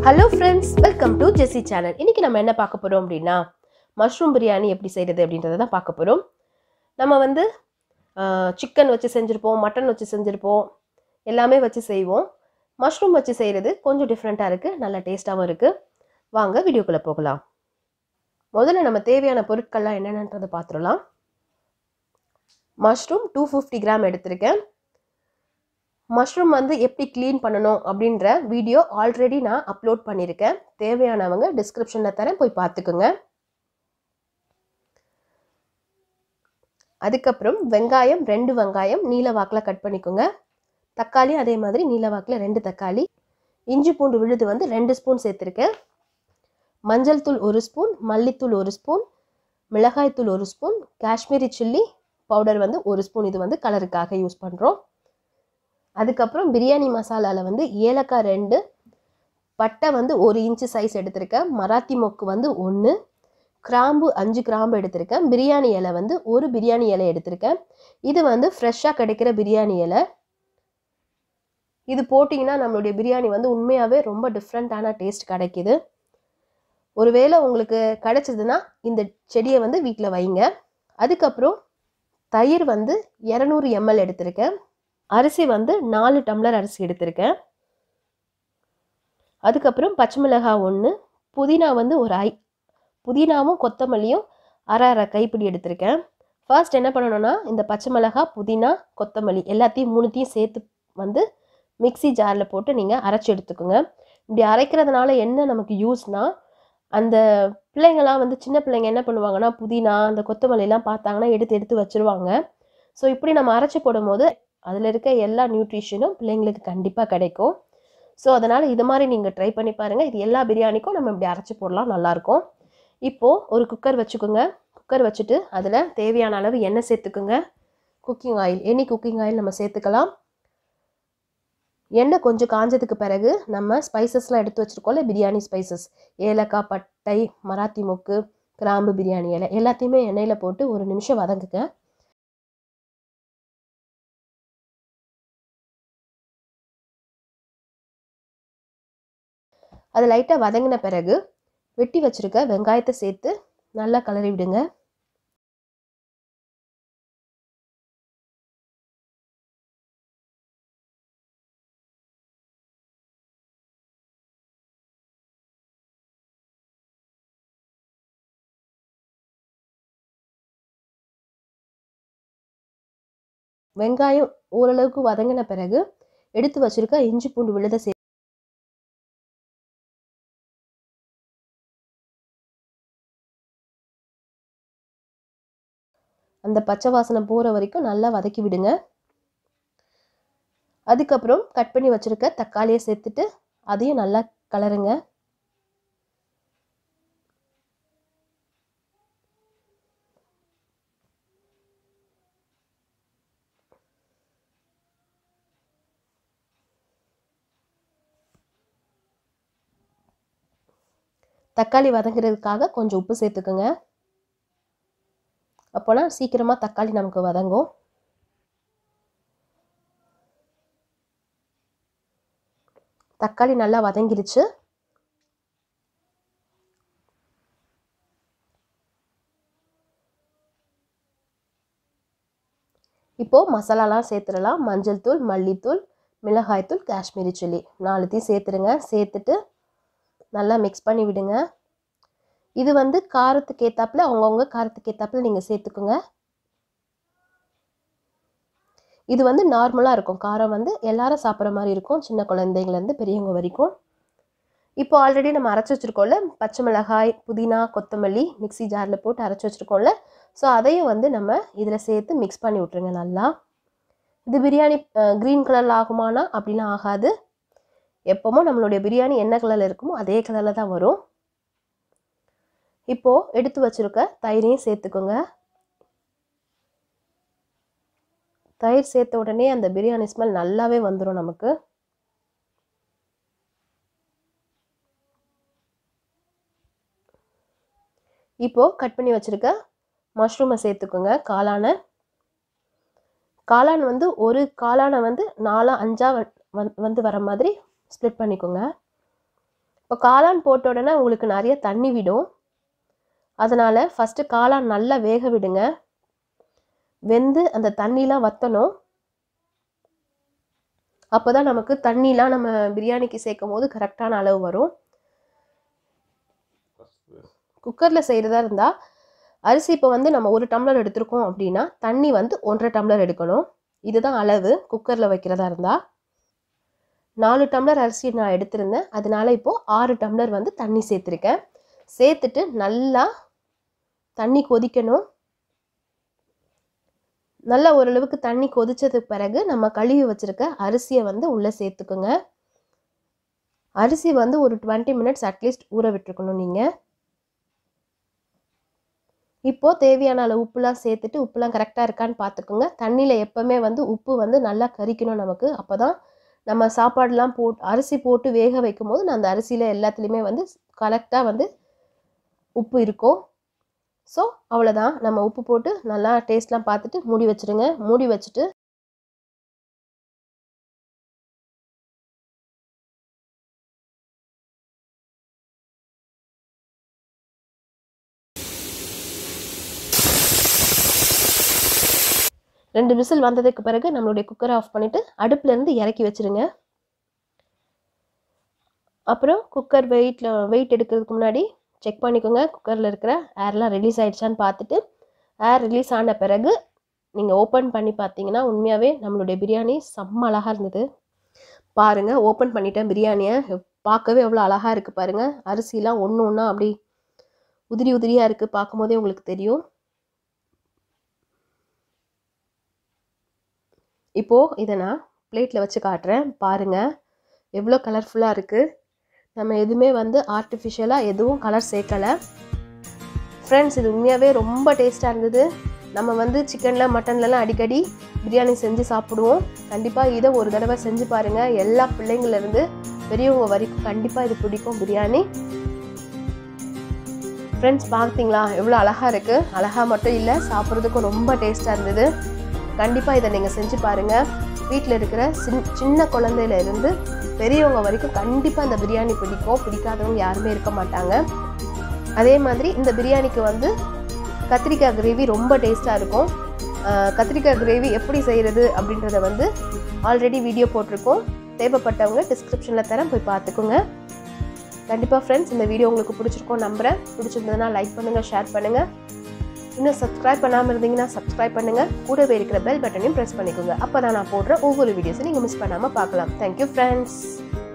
hello friends welcome to Jessy channel இன்னைக்கு நம்ம என்ன பார்க்க போகிறோம் அப்படின்னா மஷ்ரூம் பிரியாணி எப்படி செய்கிறது அப்படின்றத தான் பார்க்க போகிறோம் நம்ம வந்து சிக்கன் வச்சு செஞ்சுருப்போம் மட்டன் வச்சு செஞ்சுருப்போம் எல்லாமே வச்சு செய்வோம் மஷ்ரூம் வச்சு செய்கிறது கொஞ்சம் டிஃப்ரெண்ட்டாக இருக்குது நல்லா டேஸ்ட்டாகவும் இருக்குது வாங்க வீடியோக்குள்ளே போகலாம் முதல்ல நம்ம தேவையான பொருட்கள்லாம் என்னென்னன்றதை பார்த்துடலாம் மஷ்ரூம் டூ ஃபிஃப்டி கிராம் எடுத்திருக்கேன் மஷ்ரூம் வந்து எப்படி க்ளீன் பண்ணணும் அப்படின்ற வீடியோ ஆல்ரெடி நான் அப்லோட் பண்ணியிருக்கேன் தேவையானவங்க டிஸ்கிரிப்ஷனில் தரேன் போய் பார்த்துக்குங்க அதுக்கப்புறம் வெங்காயம் ரெண்டு வெங்காயம் நீல வாக்கில் கட் பண்ணிக்கோங்க தக்காளி அதே மாதிரி நீல வாக்கில் ரெண்டு தக்காளி இஞ்சி பூண்டு விழுது வந்து ரெண்டு ஸ்பூன் சேர்த்துருக்கேன் மஞ்சள் தூள் ஒரு ஸ்பூன் மல்லித்தூள் ஒரு ஸ்பூன் மிளகாய் தூள் ஒரு ஸ்பூன் காஷ்மீரி சில்லி பவுடர் வந்து ஒரு ஸ்பூன் இது வந்து கலருக்காக யூஸ் பண்ணுறோம் அதுக்கப்புறம் பிரியாணி மசாலாவில் வந்து ஏலக்காய் ரெண்டு பட்டை வந்து ஒரு இன்ச்சு சைஸ் எடுத்திருக்கேன் மராத்தி மொக்கு வந்து ஒன்று கிராம்பு அஞ்சு கிராம்பு எடுத்திருக்கேன் பிரியாணி இலை வந்து ஒரு பிரியாணி இலை எடுத்திருக்கேன் இது வந்து ஃப்ரெஷ்ஷாக கிடைக்கிற பிரியாணி இலை இது போட்டிங்கன்னா நம்மளுடைய பிரியாணி வந்து உண்மையாகவே ரொம்ப டிஃப்ரெண்ட்டான டேஸ்ட் கிடைக்கிது ஒருவேளை உங்களுக்கு கிடைச்சதுன்னா இந்த செடியை வந்து வீட்டில் வைங்க அதுக்கப்புறம் தயிர் வந்து இரநூறு எம்எல் எடுத்திருக்கேன் அரிசி வந்து நாலு டம்ளர் அரிசி எடுத்திருக்கேன் அதுக்கப்புறம் பச்சை மிளகாய் ஒன்று புதினா வந்து ஒரு ஐ புதினாவும் கொத்தமல்லியும் அரை அரை கைப்பிடி எடுத்திருக்கேன் ஃபர்ஸ்ட் என்ன பண்ணணும்னா இந்த பச்சை மிளகாய் புதினா கொத்தமல்லி எல்லாத்தையும் மூணுத்தையும் சேர்த்து வந்து மிக்சி ஜாரில் போட்டு நீங்கள் அரைச்சி எடுத்துக்கோங்க இப்படி அரைக்கிறதுனால என்ன நமக்கு யூஸ்னால் அந்த பிள்ளைங்களாம் வந்து சின்ன பிள்ளைங்க என்ன பண்ணுவாங்கன்னா புதினா அந்த கொத்தமல்லிலாம் பார்த்தாங்கன்னா எடுத்து எடுத்து வச்சுருவாங்க ஸோ இப்படி நம்ம அரைச்சி போடும்போது அதில் இருக்க எல்லா நியூட்ரிஷனும் பிள்ளைங்களுக்கு கண்டிப்பாக கிடைக்கும் ஸோ அதனால் இது மாதிரி நீங்கள் ட்ரை பண்ணி பாருங்கள் இது எல்லா பிரியாணிக்கும் நம்ம இப்படி அரைச்சி போடலாம் நல்லாயிருக்கும் இப்போது ஒரு குக்கர் வச்சுக்கோங்க குக்கர் வச்சுட்டு அதில் தேவையான அளவு எண்ணெய் சேர்த்துக்குங்க cooking oil any cooking oil நம்ம சேர்த்துக்கலாம் எண்ணெய் கொஞ்சம் காஞ்சதுக்கு பிறகு நம்ம ஸ்பைசஸ்லாம் எடுத்து வச்சுருக்கோம்ல பிரியாணி ஸ்பைசஸ் ஏலக்காய் பட்டை மராத்தி மொக்கு கிராம்பு பிரியாணி இலை எல்லாத்தையுமே எண்ணெயில் போட்டு ஒரு நிமிஷம் வதங்குங்க அது லைட்டாக வதங்கின பிறகு வெட்டி வச்சுருக்க வெங்காயத்தை சேர்த்து நல்லா கலரி விடுங்க வெங்காயம் ஓரளவுக்கு வதங்கின பிறகு எடுத்து வச்சிருக்க இஞ்சி பூண்டு விழுத சே அந்த பச்சை வாசனை போகிற வரைக்கும் நல்லா வதக்கி விடுங்க அதுக்கப்புறம் கட் பண்ணி வச்சுருக்க தக்காளியை சேர்த்துட்டு அதையும் நல்லா கலருங்க தக்காளி வதங்குறதுக்காக கொஞ்சம் உப்பு சேர்த்துக்குங்க அப்போனா சீக்கிரமாக தக்காளி நமக்கு வதங்கும் தக்காளி நல்லா வதங்கிருச்சு இப்போது மசாலாலாம் சேர்த்துடலாம் மஞ்சள் தூள் மல்லித்தூள் மிளகாய்த்தூள் காஷ்மீரி சில்லி நாலுத்தையும் சேர்த்துருங்க சேர்த்துட்டு நல்லா மிக்ஸ் பண்ணி விடுங்க இது வந்து காரத்துக்கு ஏற்றாப்புல அவங்கவுங்க காரத்துக்கு ஏற்றாப்புல நீங்கள் சேர்த்துக்குங்க இது வந்து நார்மலாக இருக்கும் காரம் வந்து எல்லாரும் சாப்பிட்ற மாதிரி இருக்கும் சின்ன குழந்தைங்கலேருந்து பெரியவங்க வரைக்கும் இப்போ ஆல்ரெடி நம்ம அரைச்சி வச்சுருக்கோம்ல பச்சை மிளகாய் புதினா கொத்தமல்லி மிக்சி ஜாரில் போட்டு அரைச்சி வச்சுருக்கோம்ல ஸோ அதையும் வந்து நம்ம இதில் சேர்த்து மிக்ஸ் பண்ணி விட்ருங்க நல்லா இது பிரியாணி க்ரீன் கலரில் ஆகுமானா அப்படிலாம் ஆகாது எப்போமோ நம்மளுடைய பிரியாணி என்ன கலரில் இருக்குமோ அதே கலரில் தான் வரும் இப்போது எடுத்து வச்சுருக்க தயிரையும் சேர்த்துக்கோங்க தயிர் சேர்த்த உடனே அந்த பிரியாணி ஸ்மெல் நல்லாவே வந்துடும் நமக்கு இப்போது கட் பண்ணி வச்சுருக்க மஷ்ரூமை சேர்த்துக்கோங்க காளானை காளான் வந்து ஒரு காளானை வந்து நாலா அஞ்சா வந்து வர மாதிரி ஸ்ப்ளிட் பண்ணிக்கோங்க இப்போ காளான் போட்ட உடனே உங்களுக்கு நிறைய தண்ணி விடும் அதனால் ஃபஸ்ட்டு காளான் நல்லா வேக விடுங்க வெந்து அந்த தண்ணிலாம் வற்றணும் அப்போ தான் நமக்கு தண்ணிலாம் நம்ம பிரியாணிக்கு சேர்க்கும் போது கரெக்டான அளவு வரும் குக்கரில் செய்கிறதா இருந்தால் அரிசி இப்போ வந்து நம்ம ஒரு டம்ளர் எடுத்திருக்கோம் அப்படின்னா தண்ணி வந்து ஒன்றரை டம்ளர் எடுக்கணும் இதுதான் அளவு குக்கரில் வைக்கிறதா இருந்தால் நாலு டம்ளர் அரிசி நான் எடுத்திருந்தேன் அதனால இப்போது ஆறு டம்ளர் வந்து தண்ணி சேர்த்துருக்கேன் சேர்த்துட்டு நல்லா தண்ணி கொதிக்கணும் நல்லா ஓரளவுக்கு தண்ணி கொதிச்சதுக்கு பிறகு நம்ம கழுவி வச்சுருக்க அரிசியை வந்து உள்ளே சேர்த்துக்குங்க அரிசி வந்து ஒரு டுவெண்ட்டி மினிட்ஸ் அட்லீஸ்ட் ஊற விட்டுருக்கணும் நீங்கள் இப்போது தேவையான அளவு உப்புலாம் சேர்த்துட்டு உப்புலாம் கரெக்டாக இருக்கான்னு பார்த்துக்கோங்க தண்ணியில் எப்போவுமே வந்து உப்பு வந்து நல்லா கறிக்கணும் நமக்கு அப்போ தான் நம்ம சாப்பாடுலாம் போட்டு அரிசி போட்டு வேக வைக்கும் போது அந்த அரிசியில் எல்லாத்துலேயுமே வந்து கரெக்டாக வந்து உப்பு இருக்கும் ஸோ அவ்வளோதான் நம்ம உப்பு போட்டு நல்லா டேஸ்ட்லாம் பார்த்துட்டு மூடி வச்சுருங்க மூடி வச்சுட்டு ரெண்டு விசில் வந்ததுக்கு பிறகு நம்மளுடைய குக்கரை ஆஃப் பண்ணிவிட்டு அடுப்புலேருந்து இறக்கி வச்சுருங்க அப்புறம் குக்கர் வெயிட்டில் வெயிட் எடுக்கிறதுக்கு முன்னாடி செக் பண்ணிக்கோங்க குக்கரில் இருக்கிற ஏர்லாம் ரிலீஸ் ஆகிடுச்சான்னு பார்த்துட்டு ஏர் ரிலீஸ் ஆன பிறகு நீங்கள் ஓப்பன் பண்ணி பார்த்தீங்கன்னா உண்மையாகவே நம்மளுடைய பிரியாணி செம்ம அழகாக இருந்தது பாருங்கள் ஓப்பன் பண்ணிட்டேன் பிரியாணியை பார்க்கவே எவ்வளோ அழகாக இருக்குது பாருங்கள் அரிசிலாம் ஒன்று ஒன்றா அப்படி உதிரி உதிரியாக இருக்குது பார்க்கும்போதே உங்களுக்கு தெரியும் இப்போது இதை நான் பிளேட்டில் வச்சு காட்டுறேன் பாருங்கள் எவ்வளோ கலர்ஃபுல்லாக இருக்குது நம்ம எதுவுமே வந்து ஆர்டிஃபிஷியலாக எதுவும் கலர் சேர்க்கலை ஃப்ரெண்ட்ஸ் இது உண்மையாகவே ரொம்ப டேஸ்ட்டாக இருந்தது நம்ம வந்து சிக்கனில் மட்டன்லலாம் அடிக்கடி பிரியாணி செஞ்சு சாப்பிடுவோம் கண்டிப்பாக இதை ஒரு தடவை செஞ்சு பாருங்கள் எல்லா பிள்ளைங்கள்லேருந்து பெரியவங்க வரைக்கும் கண்டிப்பாக இது பிடிக்கும் பிரியாணி ஃப்ரெண்ட்ஸ் பார்த்தீங்களா எவ்வளோ அழகாக இருக்குது அழகாக மட்டும் இல்லை சாப்பிட்றதுக்கும் ரொம்ப டேஸ்ட்டாக இருந்தது கண்டிப்பாக இதை நீங்கள் செஞ்சு பாருங்கள் வீட்டில் இருக்கிற சின் சின்ன குழந்தையில இருந்து பெரியவங்க வரைக்கும் கண்டிப்பாக இந்த பிரியாணி பிடிக்கும் பிடிக்காதவங்க யாருமே இருக்க மாட்டாங்க அதே மாதிரி இந்த பிரியாணிக்கு வந்து கத்திரிக்காய் கிரேவி ரொம்ப டேஸ்ட்டாக இருக்கும் கத்திரிக்காய் கிரேவி எப்படி செய்கிறது அப்படின்றத வந்து ஆல்ரெடி வீடியோ போட்டிருக்கோம் தேவைப்பட்டவங்க டிஸ்கிரிப்ஷனில் தரேன் போய் பார்த்துக்கோங்க கண்டிப்பாக ஃப்ரெண்ட்ஸ் இந்த வீடியோ உங்களுக்கு பிடிச்சிருக்கோம் நம்புகிறேன் பிடிச்சிருந்ததுன்னா லைக் பண்ணுங்கள் ஷேர் பண்ணுங்கள் இன்னும் சப்ஸ்கிரைப் பண்ணாமல் இருந்தீங்கன்னா சப்ஸ்கிரைப் பண்ணுங்கள் கூடவே இருக்கிற பெல் பட்டனையும் ப்ரெஸ் பண்ணிக்கோங்க அப்போ தான் நான் போடுற ஒவ்வொரு வீடியோஸும் நீங்கள் மிஸ் பண்ணாமல் பார்க்கலாம் தேங்க்யூ ஃப்ரெண்ட்ஸ்